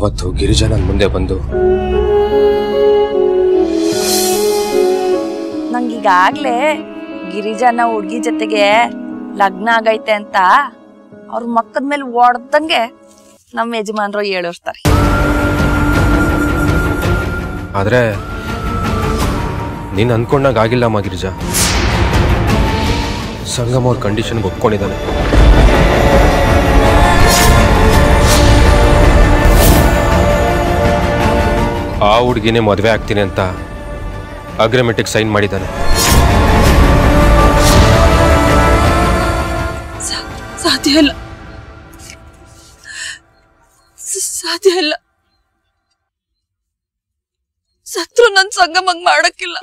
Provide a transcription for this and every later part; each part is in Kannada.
ಅವತ್ತು ಗಿರಿಜಾ ನನ್ ಮುಂದೆ ಬಂದು ನಂಗೀಗಾಗ್ಲೇ ಗಿರಿಜಾನ ಹುಡ್ಗಿ ಜೊತೆಗೆ ಲಗ್ನ ಆಗೈತೆ ಅಂತ ಅವ್ರ ಮಕ್ಕದ ಮೇಲೆ ಒಡ್ದಂಗೆ ನಮ್ಮ ಯಜಮಾನ್ರು ಹೇಳಿರ್ತಾರೆ ಆದ್ರೆ ನೀನ್ ಅನ್ಕೊಂಡಾಗ ಆಗಿಲ್ಲಮ್ಮ ಗಿರಿಜಾ ಸಂಗಮ್ ಅವ್ರ ಕಂಡೀಷನ್ಗೆ ಒಪ್ಕೊಂಡಿದ್ದಾನೆ ಆ ಹುಡುಗಿನೇ ಮದುವೆ ಆಗ್ತೀನಿ ಅಂತ ಅಗ್ರಿಮೆಂಟಿಗೆ ಸೈನ್ ಮಾಡಿದ್ದಾನೆ ಸಾಧ್ಯ ಇಲ್ಲ ಸ- ಸಾಧ್ಯ ಇಲ್ಲ ಸತ್ರು ನನ್ ಸಂಗಮಂಗ್ ಮಾಡಕ್ಕಿಲ್ಲ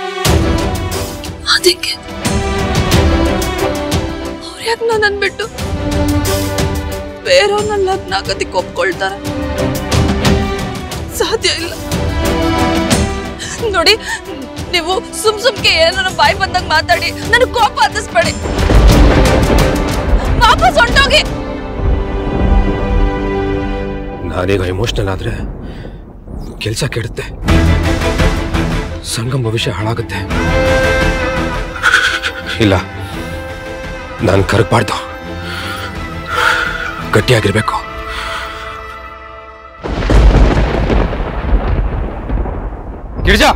ಅದಕ್ಕೆ ಅವ್ರ ಯಾಕೆ ನನ್ನನ್ ಬಿಟ್ಟು ಬೇರೆಯವ್ರನ್ನ ಲಗ್ನ ಆಗೋದಕ್ಕೆ ಒಪ್ಕೊಳ್ತಾರೆ ಸಾಧ್ಯ ಇಲ್ಲ ನೋಡಿ ನೀವು ಸುಮ್ ಸುಮ್ಕೆ ಏನಾರ ಬಾಯಿ ಬಂದಾಗ ಮಾತಾಡಿ ನನಗೆ ಕೋಪ ಹತ್ತಿಸ್ಬೇಡಿ ವಾಪಸ್ ಹೊಂಟೋಗಿ ನಾನೀಗ ಎಮೋಷ್ನಲ್ ಆದ್ರೆ ಕೆಲಸ ಕೆಡುತ್ತೆ ಸಂಗಮ್ ಭವಿಷ್ಯ ಹಾಳಾಗುತ್ತೆ ಇಲ್ಲ ನಾನು ಕರಗಬಾರ್ದು ಗಟ್ಟಿಯಾಗಿರ್ಬೇಕು ಗಿರಿಜಾ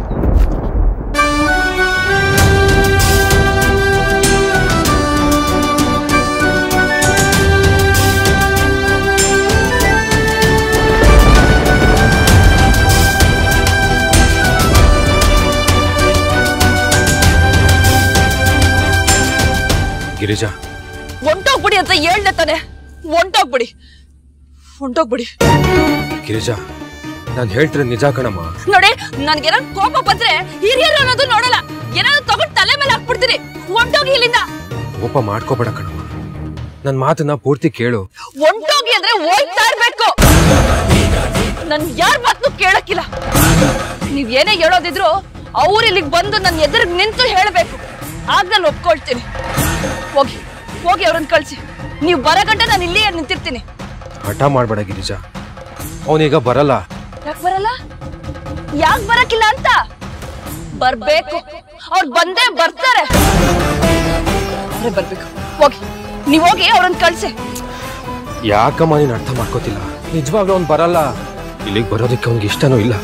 ಗಿರಿಜಾ ಹೊಂಟೋಗ್ಬಿಡಿ ಅಂತ ಹೇಳ್ದೆ ತಾನೆ ಹೊಂಟೋಗ್ಬಿಡಿ ಹೊಂಟೋಗ್ಬಿಡಿ ಗಿರಿಜಾ ನಾನು ಹೇಳ್ತಿರೋದು ನಿಜ ಕಣಮ್ಮ ನೋಡಿ ನನ್ಗೇನಾದ್ರು ಕೋಪ ಬಂದ್ರೆ ಹಿರಿಯರು ಅನ್ನೋದು ನೋಡಲ್ಲ ಏನಾದ್ರು ತಗೊಂಡ್ ತಲೆ ಮೇಲೆ ಹಾಕ್ಬಿಡ್ತೀನಿ ಹೊಂಟೋಗಿ ಇಲ್ಲಿಂದ ಕೋಪ ಮಾಡ್ಕೋಬೇಡ ಕಣಮ್ಮ ನನ್ನ ಮಾತನ್ನ ಪೂರ್ತಿ ಕೇಳು ಹೊಂಟೋಗಿ ಅಂದ್ರೆ ಹೋಗ್ತಾ ಇರ್ಬೇಕು ನನ್ ಯಾರ ಮಾತು ಕೇಳಕ್ಕಿಲ್ಲ ನೀವ್ ಏನೇ ಹೇಳೋದಿದ್ರು ಅವ್ರು ಇಲ್ಲಿಗೆ ಬಂದು ನನ್ನ ಎದುರಿಗೆ ನಿಂತು ಹೇಳ್ಬೇಕು ಆಗ ನಾನು ಒಪ್ಕೊಳ್ತೀನಿ ಹೋಗಿ ಹೋಗಿ ಅವ್ರನ್ನ ಕಳ್ಸಿ ನೀವು ಬರೋ ಗಂಟೆ ನಾನು ಇಲ್ಲಿಯೇ ನಿಂತಿರ್ತೀನಿ ಹಠ ಮಾಡಬೇಡ ಗಿರಿಜಾ ಅವನೀಗ ಬರಲ್ಲ ಯಾಕೆ ಬರಲ್ಲ ಯಾಕೆ ಬರಕ್ಕಿಲ್ಲ ಅಂತ ಬರ್ಬೇಕು ಅವ್ರು ಬಂದೇ ಬರ್ತಾರೆ ಅವ್ರೇ ಬರ್ಬೇಕು ಹೋಗಿ ನೀವ್ ಹೋಗಿ ಅವ್ರನ್ನ ಕಳ್ಸಿ ಯಾಕಮ್ಮ ನೀನು ಅರ್ಥ ಮಾಡ್ಕೋತಿಲ್ಲ ನಿಜವಾಗ್ಲೂ ಅವ್ನು ಬರಲ್ಲ ಇಲ್ಲಿಗೆ ಬರೋದಕ್ಕೆ ಅವ್ನಿಗೆ ಇಷ್ಟನೂ ಇಲ್ಲ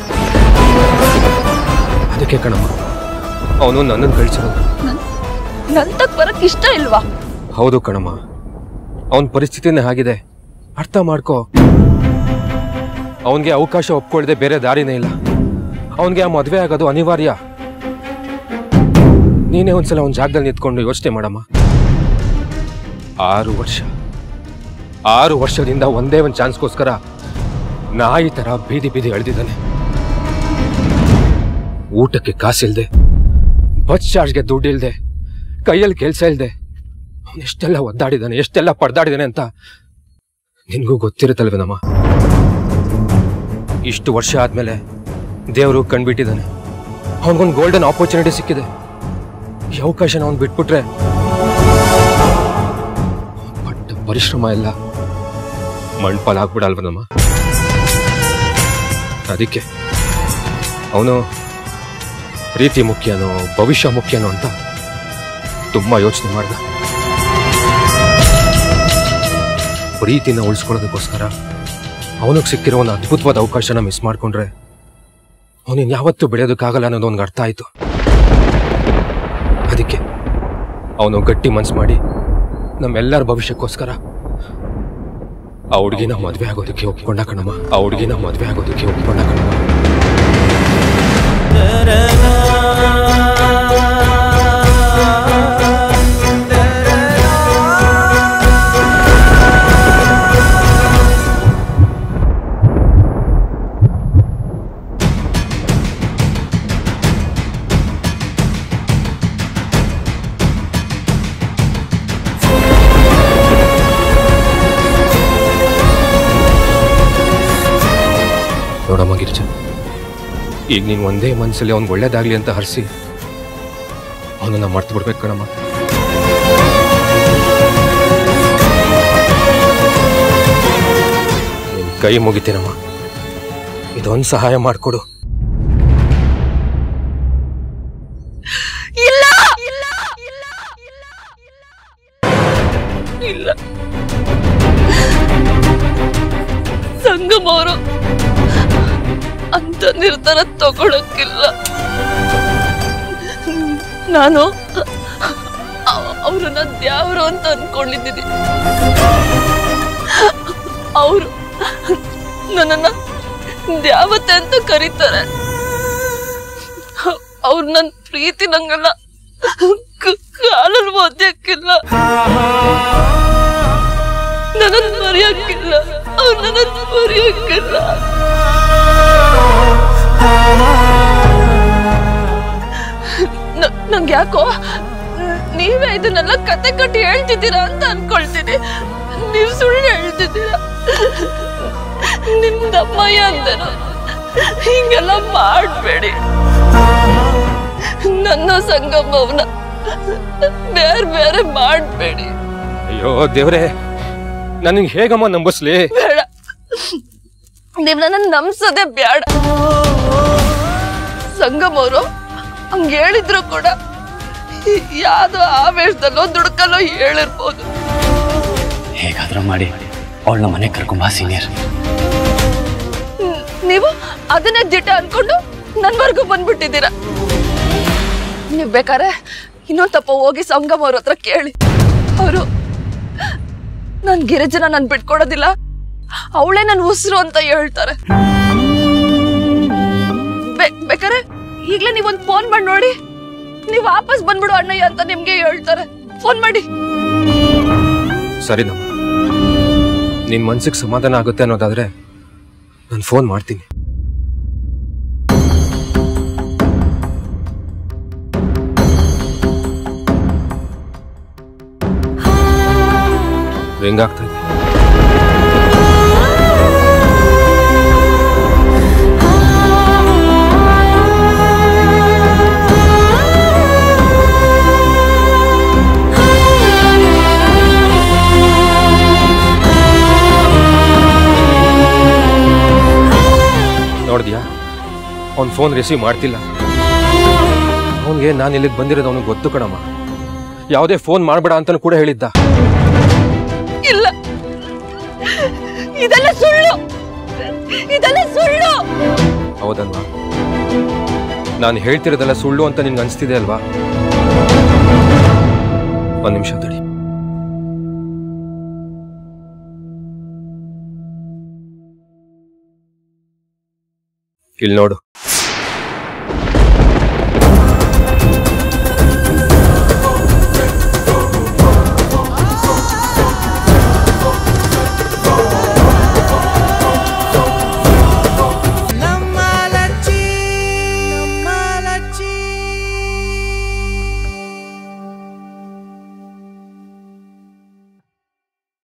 ಅದಕ್ಕೆ ಕಣಮ್ಮ ಅವನು ನನ್ನನ್ನು ಕಳಿಸಿರೋದು ನನ್ ತಕ್ ಬರಕ್ ಇಷ್ಟ ಇಲ್ವಾ ಹೌದು ಕಣಮ್ಮ ಅವನ ಪರಿಸ್ಥಿತಿನೇ ಆಗಿದೆ ಅರ್ಥ ಮಾಡ್ಕೋ ಅವನಿಗೆ ಅವಕಾಶ ಒಪ್ಕೊಳ್ದೆ ಬೇರೆ ದಾರಿನೇ ಇಲ್ಲ ಅವನಿಗೆ ಆ ಮದುವೆ ಆಗೋದು ಅನಿವಾರ್ಯ ನೀನೇ ಒಂದ್ಸಲ ಅವನ ಜಾಗದಲ್ಲಿ ನಿಂತ್ಕೊಂಡು ಯೋಚನೆ ಮಾಡಮ್ಮ ಆರು ವರ್ಷ ಆರು ವರ್ಷದಿಂದ ಒಂದೇ ಒಂದು ಚಾನ್ಸ್ಗೋಸ್ಕರ ನಾಯಿ ತರ ಬೀದಿ ಬೀದಿ ಅಳ್ದಿದ್ದಾನೆ ಊಟಕ್ಕೆ ಕಾಸಿಲ್ದೆ ಬಸ್ ಚಾರ್ಜ್ಗೆ ದುಡ್ಡಿಲ್ದೆ ಕೈಯಲ್ಲಿ ಕೆಲಸ ಇಲ್ದೆ ಅವನು ಎಷ್ಟೆಲ್ಲ ಒದ್ದಾಡಿದ್ದಾನೆ ಎಷ್ಟೆಲ್ಲ ಪಡ್ದಾಡಿದ್ದಾನೆ ಅಂತ ನಿನಗೂ ಗೊತ್ತಿರುತ್ತಲ್ವೇನಮ್ಮ ಇಷ್ಟು ವರ್ಷ ಆದ್ಮೇಲೆ ದೇವರು ಕಣ್ಬಿಟ್ಟಿದ್ದಾನೆ ಅವನಿಗೊಂದು ಗೋಲ್ಡನ್ ಆಪರ್ಚುನಿಟಿ ಸಿಕ್ಕಿದೆ ಈ ಅವಕಾಶನ ಅವ್ನು ಬಿಟ್ಬಿಟ್ರೆ ಅವ್ನ್ ಪಟ್ಟ ಪರಿಶ್ರಮ ಎಲ್ಲ ಮಣ್ಪಾಲ್ ಆಗ್ಬಿಡಲ್ವನಮ್ಮ ಅದಕ್ಕೆ ಅವನು ಪ್ರೀತಿ ಮುಖ್ಯನೋ ಭವಿಷ್ಯ ಮುಖ್ಯನೋ ಅಂತ ತುಂಬಾ ಯೋಚನೆ ಮಾಡ್ದ ಪ್ರೀತಿನ ಉಳಿಸ್ಕೊಳ್ಳೋದಕ್ಕೋಸ್ಕರ ಅವನಿಗೆ ಸಿಕ್ಕಿರೋ ಒಂದು ಅದ್ಭುತವಾದ ಅವಕಾಶನ ಮಿಸ್ ಮಾಡ್ಕೊಂಡ್ರೆ ಅವನಿನ್ ಯಾವತ್ತೂ ಬೆಳೆಯೋದಕ್ಕಾಗಲ್ಲ ಅನ್ನೋದು ಅವ್ನಿಗೆ ಅರ್ಥ ಆಯ್ತು ಅದಕ್ಕೆ ಅವನು ಗಟ್ಟಿ ಮನ್ಸು ಮಾಡಿ ನಮ್ಮೆಲ್ಲರ ಭವಿಷ್ಯಕ್ಕೋಸ್ಕರ ಆ ಹುಡುಗಿನ ಮದುವೆ ಆಗೋದಕ್ಕೆ ಒಪ್ಕೊಂಡ ಕಣಮ್ಮ ಆ ಹುಡುಗಿನ ಮದುವೆ ಆಗೋದಕ್ಕೆ ಒಪ್ಕೊಂಡ ಕಣಮ್ಮ ನೋಡಮ್ಮ ಗಿರಿಜ ಈಗ ನೀನು ಒಂದೇ ಮನಸ್ಸಲ್ಲಿ ಅವ್ನಿಗೆ ಒಳ್ಳೇದಾಗ್ಲಿ ಅಂತ ಹರಿಸಿ ಅವನನ್ನ ಮರ್ತು ಬಿಡ್ಬೇಕು ಕಣಮ್ಮ ನಿನ್ ಕೈ ಮುಗಿತೀನಮ್ಮ ಇದೊಂದು ಸಹಾಯ ಮಾಡಿಕೊಡು ಇಲ್ಲ ಇಲ್ಲ ಇಲ್ಲ ಇಲ್ಲ ಇಲ್ಲ ಸಂಗಮ್ ಅವರು ಅಂತ ನಿರ್ಧಾರ ತಗೊಳಕ್ಕಿಲ್ಲ ನಾನು ಅವ್ರನ್ನ ದ್ಯಾವ್ರು ಅಂತ ಅನ್ಕೊಂಡಿದ್ದೀನಿ ಅವರು ನನ್ನನ್ನ ದ್ಯಾವತೆ ಅಂತ ಕರೀತಾರೆ ಅವ್ರು ನನ್ ಪ್ರೀತಿ ನಂಗಲ್ಲ ಕಾಲಲ್ಲಿ ಓದ್ಯಕ್ಕಿಲ್ಲ ನನ್ನ ಮರೆಯಕ್ಕಿಲ್ಲ ಅವ್ರು ನನ್ನ ಮರೆಯಕ್ಕಿಲ್ಲ ನ- ನಂಗ್ ಯಾಕೋ ನೀವೇ ಇದನ್ನೆಲ್ಲ ಕತೆ ಕಟ್ಟಿ ಹೇಳ್ತಿದ್ದೀರಾ ಅಂತ ಅನ್ಕೊಳ್ತೀನಿ ನೀವ್ ಸುಳ್ಳು ಹೇಳ್ತಿದ್ದೀರಾ ನಿಮ್ದಮ್ಮಯ್ಯ ಅಂದರು ಹಿಂಗೆಲ್ಲ ಮಾಡ್ಬೇಡಿ ನನ್ನ ಸಂಗಮವನ್ನ ಬೇರೆ ಬೇರೆ ಮಾಡ್ಬೇಡಿ ಅಯ್ಯೋ ದೇವ್ರೆ ನನಗೆ ಹೇಗಮ್ಮ ನಂಬಿಸ್ಲಿ ಬೇಡ ನೀವ್ ನನ್ನ ನಂಬ್ಸೋದೇ ಬೇಡ ಸಂಗಮ್ ಅವರು ಹಂಗ ಹೇಳಿದ್ರು ಕೂಡ ಯಾವ್ದೋ ಆವೇಶದಲ್ಲೋ ದುಡ್ಕಲ್ಲೋ ಹೇಳಿರ್ಬೋದು ಹೇಗಾದ್ರೂ ಮಾಡಿ ಅವಳನ್ನ ಮನೆ ಕರ್ಕೊಂಬಾ ಸೀನಿಯರ್ ನ್- ನೀವು ಅದನ್ನೇ ದಿಟ ಅನ್ಕೊಂಡು ನನ್ವರ್ಗೂ ಬಂದ್ಬಿಟ್ಟಿದ್ದೀರಾ ನೀವ್ ಬೇಕಾರೆ ಇನ್ನೊಂದ್ ತಪ್ಪ ಹೋಗಿ ಸಂಗಮ್ ಅವ್ರ ಹತ್ರ ಕೇಳಿ ಅವರು ನನ್ ಗಿರಿಜನ ನನ್ ಬಿಟ್ಕೊಡೋದಿಲ್ಲ ಅವಳೇ ನನ್ ಉಸಿರು ಅಂತ ಹೇಳ್ತಾರೆ ಬೆ- ಬೇಕಾರೆ ಈಗ್ಲೇ ನೀವೊಂದ್ ಫೋನ್ ಮಾಡಿ ನೋಡಿ ನೀವ್ ವಾಪಸ್ ಬಂದ್ಬಿಡು ಅಣ್ಣಯ್ಯ ಅಂತ ನಿಮ್ಗೆ ಹೇಳ್ತಾರೆ ಫೋನ್ ಮಾಡಿ ಸರಿನಮ್ಮ ನಿನ್ ಮನ್ಸಿಗೆ ಸಮಾಧಾನ ಆಗುತ್ತೆ ಅನ್ನೋದಾದ್ರೆ ನಾನು ಫೋನ್ ಮಾಡ್ತೀನಿ ರಿಂಗ್ ಆಗ್ತಾ ಇದೆ ನೋಡಿದ್ಯಾ ಅವ್ನ್ ಫೋನ್ ರಿಸೀವ್ ಮಾಡ್ತಿಲ್ಲ ಅವನಿಗೆ ನಾನು ಇಲ್ಲಿಗೆ ಬಂದಿರೋದು ಅವನಿಗೆ ಗೊತ್ತು ಕಣಮ್ಮ ಯಾವುದೇ ಫೋನ್ ಮಾಡಬೇಡ ಅಂತಲೂ ಕೂಡ ಹೇಳಿದ್ದ ಇಲ್ಲ ಇದೆಲ್ಲ ಸುಳ್ಳು ಇದೆಲ್ಲ ಸುಳ್ಳು ಹೌದಲ್ವಾ ನಾನು ಹೇಳ್ತಿರೋದೆಲ್ಲ ಸುಳ್ಳು ಅಂತ ನಿನ್ಗೆ ಅನಿಸ್ತಿದೆ ಅಲ್ವಾ ಒಂದು ನಿಮಿಷ ತಡಿ ಇಲ್ಲಿ ನೋಡು